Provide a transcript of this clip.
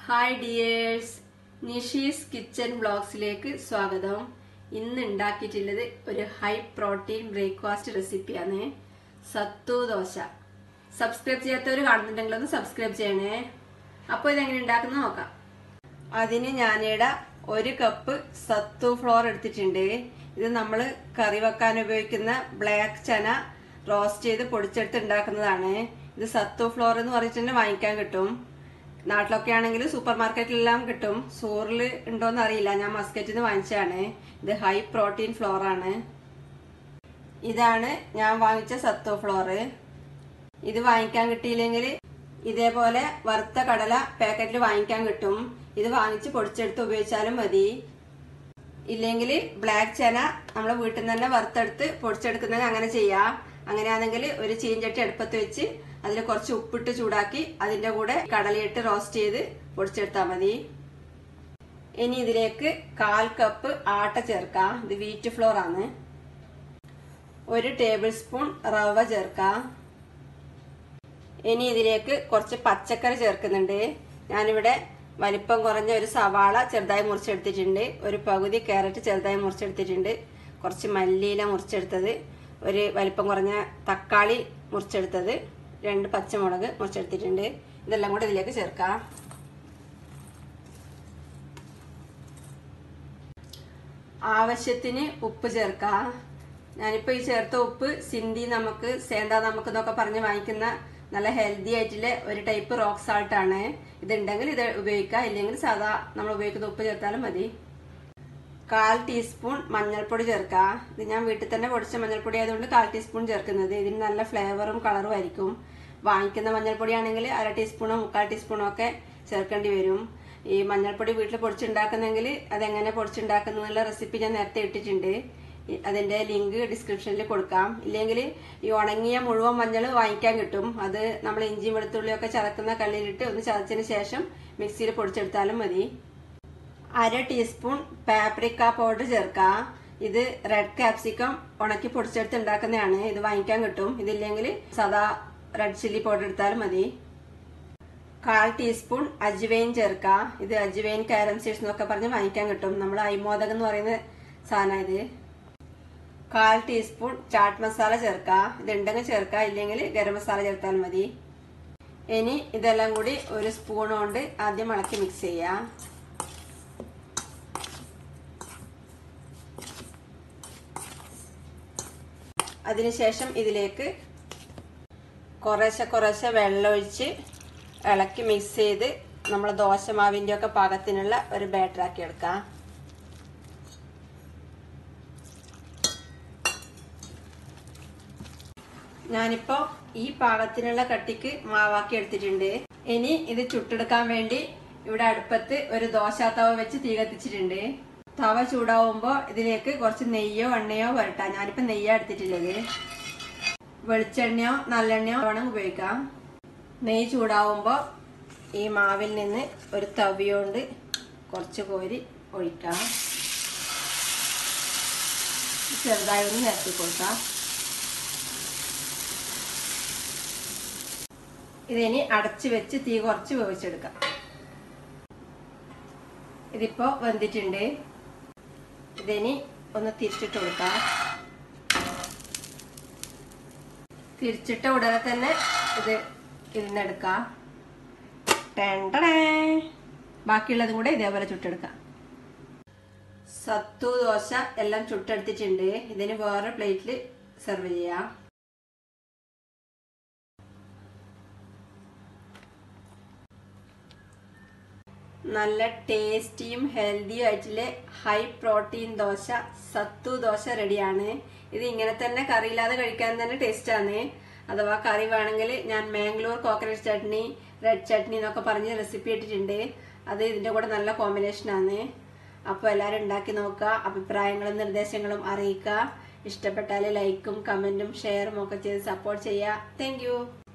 hi dears Nishi's kitchen ബ്ലോഗ്സിലേക്ക് സ്വാഗതം ഇന്ന് ഉണ്ടാക്കിയിട്ടുള്ളത് ഒരു ഹൈ പ്രോട്ടീൻ ബ്രേക്ക്ഫാസ്റ്റ് റെസിപ്പിയാണ് സത്തു ദോശ സബ്സ്ക്രൈബ് ചെയ്യാത്തവർ കാണുന്നുണ്ടെങ്കിൽ ഒന്ന് സബ്സ്ക്രൈബ് ചെയ്യണേ അപ്പോൾ ഇതെങ്ങനെ ഉണ്ടാക്കുന്നത് നോക്കാം അതിന് ഞാനിവിടെ ഒരു കപ്പ് സത്തു ഫ്ലോർ എടുത്തിട്ടുണ്ട് ഇത് നമ്മൾ കറി വെക്കാൻ ഉപയോഗിക്കുന്ന ബ്ലാക്ക് ചന റോസ്റ്റ് ചെയ്ത് പൊടിച്ചെടുത്ത് ഉണ്ടാക്കുന്നതാണ് ഇത് സത്തു ഫ്ലോർ എന്ന് പറഞ്ഞിട്ട് വാങ്ങിക്കാൻ കിട്ടും നാട്ടിലൊക്കെ ആണെങ്കിൽ സൂപ്പർ മാർക്കറ്റിലെല്ലാം കിട്ടും സൂറിൽ ഉണ്ടോന്ന് അറിയില്ല ഞാൻ മസ്കറ്റിൽ നിന്ന് വാങ്ങിച്ചതാണ് ഇത് ഹൈ പ്രോട്ടീൻ ഫ്ലോർ ആണ് ഇതാണ് ഞാൻ വാങ്ങിച്ച സത്തു ഫ്ലോർ ഇത് വാങ്ങിക്കാൻ കിട്ടിയില്ലെങ്കിൽ ഇതേപോലെ വറുത്ത കടല പാക്കറ്റിൽ വാങ്ങിക്കാൻ കിട്ടും ഇത് വാങ്ങിച്ച് പൊടിച്ചെടുത്ത് ഉപയോഗിച്ചാലും മതി ഇല്ലെങ്കിൽ ബ്ലാക്ക് ചന നമ്മൾ വീട്ടിൽ നിന്ന് തന്നെ വറുത്തെടുത്ത് പൊടിച്ചെടുക്കുന്നത് അങ്ങനെ ചെയ്യാം അങ്ങനെയാണെങ്കിൽ ഒരു ചീഞ്ചട്ടി അടുപ്പത്ത് വെച്ച് അതിൽ കുറച്ച് ഉപ്പിട്ട് ചൂടാക്കി അതിന്റെ കൂടെ കടലയിട്ട് റോസ്റ്റ് ചെയ്ത് പൊടിച്ചെടുത്താൽ മതി ഇനി ഇതിലേക്ക് കാൽ കപ്പ് ആട്ട ചേർക്കാം ഇത് വീറ്റ് ഫ്ലോർ ആണ് ഒരു ടേബിൾ സ്പൂൺ റവ ചേർക്കാം ഇനി ഇതിലേക്ക് കുറച്ച് പച്ചക്കറി ചേർക്കുന്നുണ്ട് ഞാനിവിടെ വലിപ്പം കുറഞ്ഞ ഒരു സവാള ചെറുതായി മുറിച്ചെടുത്തിട്ടുണ്ട് ഒരു പകുതി ക്യാരറ്റ് ചെറുതായി മുറിച്ചെടുത്തിട്ടുണ്ട് കുറച്ച് മല്ലിയില മുറിച്ചെടുത്തത് ഒരു വലിപ്പം കുറഞ്ഞ തക്കാളി മുറിച്ചെടുത്തത് രണ്ട് പച്ചമുളക് മുറിച്ചെടുത്തിട്ടുണ്ട് ഇതെല്ലാം കൂടെ ഇതിലേക്ക് ചേർക്കാം ആവശ്യത്തിന് ഉപ്പ് ചേർക്കാം ഞാനിപ്പോൾ ഈ ചേർത്ത ഉപ്പ് സിന്ധി നമുക്ക് സേന്ത നമുക്ക് എന്നൊക്കെ പറഞ്ഞ് വാങ്ങിക്കുന്ന നല്ല ഹെൽത്തി ആയിട്ടുള്ള ഒരു ടൈപ്പ് റോക്ക് സാൾട്ട് ആണ് ഇതുണ്ടെങ്കിൽ ഇത് ഉപയോഗിക്കാം ഇല്ലെങ്കിൽ സാധാ നമ്മൾ ഉപയോഗിക്കുന്ന ഉപ്പ് ചേർത്താലും മതി കാൽ ടീസ്പൂൺ മഞ്ഞൾപ്പൊടി ചേർക്കാം ഇത് ഞാൻ വീട്ടിൽ തന്നെ പൊടിച്ച മഞ്ഞൾപ്പൊടി ആയതുകൊണ്ട് കാൽ ടീസ്പൂൺ ചേർക്കുന്നത് ഇതിന് നല്ല ഫ്ലേവറും കളറും ആയിരിക്കും വാങ്ങിക്കുന്ന മഞ്ഞൾപ്പൊടി ആണെങ്കിൽ അര ടീസ്പൂണോ മുക്കാൽ ടീസ്പൂണോ ഒക്കെ ചേർക്കേണ്ടി വരും ഈ മഞ്ഞൾപ്പൊടി വീട്ടിൽ പൊടിച്ചുണ്ടാക്കുന്നെങ്കിൽ അതെങ്ങനെ പൊടിച്ചുണ്ടാക്കുന്നുള്ള റെസിപ്പി ഞാൻ നേരത്തെ ഇട്ടിട്ടുണ്ട് അതിന്റെ ലിങ്ക് ഡിസ്ക്രിപ്ഷനിൽ കൊടുക്കാം ഇല്ലെങ്കിൽ ഈ ഉണങ്ങിയ മുഴുവൻ മഞ്ഞൾ വാങ്ങിക്കാൻ കിട്ടും അത് നമ്മൾ ഇഞ്ചി വെളുത്തുള്ളിയൊക്കെ ചതക്കുന്ന കല്ലിലിട്ട് ഒന്ന് ചതച്ചതിന് ശേഷം മിക്സിയിൽ പൊടിച്ചെടുത്താലും മതി അര ടീസ്പൂൺ പാപ്രിക്ക പൗഡർ ചേർക്കാം ഇത് റെഡ് കാപ്സിക്കം ഉണക്കി പൊടിച്ചെടുത്ത് ഉണ്ടാക്കുന്നതാണ് ഇത് വാങ്ങിക്കാൻ കിട്ടും ഇതില്ലെങ്കിൽ സദാ റെഡ് ചില്ലി പൗഡർ എടുത്താലും മതി കാൽ ടീസ്പൂൺ അജ്വൈൻ ചേർക്കാം ഇത് അജ്വൈൻ കാരം സീഡ്സ് എന്നൊക്കെ പറഞ്ഞ് വാങ്ങിക്കാൻ കിട്ടും നമ്മൾ അയ്മോദകം എന്ന് പറയുന്ന സാധനം ഇത് കാൽ ടീസ്പൂൺ ചാട്ട് മസാല ചേർക്കാം ഇതുണ്ടെങ്കിൽ ചേർക്കാം ഇല്ലെങ്കിൽ ഗരം മസാല ചേർത്താൽ മതി ഇനി ഇതെല്ലാം കൂടി ഒരു സ്പൂൺ കൊണ്ട് ആദ്യം ഇളക്കി മിക്സ് ചെയ്യാം അതിനുശേഷം ഇതിലേക്ക് കുറേശ്ശെ കുറേശ്ശെ വെള്ളമൊഴിച്ച് ഇളക്കി മിക്സ് ചെയ്ത് നമ്മൾ ദോശമാവിൻ്റെ ഒക്കെ പാകത്തിനുള്ള ഒരു ബാറ്ററാക്കി എടുക്കാം ഞാനിപ്പോ ഈ പാകത്തിനുള്ള കട്ടിക്ക് മാവാക്കി എടുത്തിട്ടുണ്ട് ഇനി ഇത് ചുട്ടെടുക്കാൻ വേണ്ടി ഇവിടെ അടുപ്പത്ത് ഒരു ദോശാത്തവ വെച്ച് തീ കത്തിച്ചിട്ടുണ്ട് തവ ചൂടാവുമ്പോ ഇതിലേക്ക് കുറച്ച് നെയ്യോ എണ്ണയോ വരട്ടാം ഞാനിപ്പോ നെയ്യാ എടുത്തിട്ടുള്ളത് വെളിച്ചെണ്ണയോ നല്ലെണ്ണയോ വേണം ഉപയോഗിക്കാം നെയ്യ് ചൂടാവുമ്പോ ഈ മാവിൽ നിന്ന് ഒരു തവിയോണ്ട് കുറച്ച് കോരി ഒഴിക്കാം ചെറുതായി ഒന്ന് നിരത്തി കൊടുക്കാം ഇതിനി അടച്ചു വെച്ച് തീ കുറച്ച് വേവിച്ചെടുക്കാം ഇതിപ്പോ വെന്തിട്ടുണ്ട് ഇതിനി ഒന്ന് തിരിച്ചിട്ട് കൊടുക്കാം തിരിച്ചിട്ട ഉടനെ തന്നെ ഇത് ഇരുന്നെടുക്കാം ടെണ്ടടേ ബാക്കിയുള്ളതും കൂടെ ഇതേപോലെ ചുട്ടെടുക്കാം സത്തു ദോശ എല്ലാം ചുട്ടെടുത്തിട്ടുണ്ട് ഇതിന് വേറെ പ്ലേറ്റിൽ സെർവ് ചെയ്യാം നല്ല ടേസ്റ്റിയും ഹെൽത്തിയും ആയിട്ടുള്ള ഹൈ പ്രോട്ടീൻ ദോശ സത്തു ദോശ റെഡിയാണ് ഇത് ഇങ്ങനെ തന്നെ കറിയില്ലാതെ കഴിക്കാൻ തന്നെ ടേസ്റ്റാണ് അഥവാ കറി വേണമെങ്കിൽ ഞാൻ Mangalore coconut chutney red chutney എന്നൊക്കെ പറഞ്ഞ് റെസിപ്പി ഇട്ടിട്ടുണ്ട് അത് ഇതിന്റെ കൂടെ നല്ല കോമ്പിനേഷനാണ് അപ്പോൾ എല്ലാവരും ഉണ്ടാക്കി നോക്കുക അഭിപ്രായങ്ങളും നിർദ്ദേശങ്ങളും അറിയിക്കുക ഇഷ്ടപ്പെട്ടാൽ ലൈക്കും കമന്റും ഷെയറും ഒക്കെ ചെയ്ത് സപ്പോർട്ട് ചെയ്യുക താങ്ക്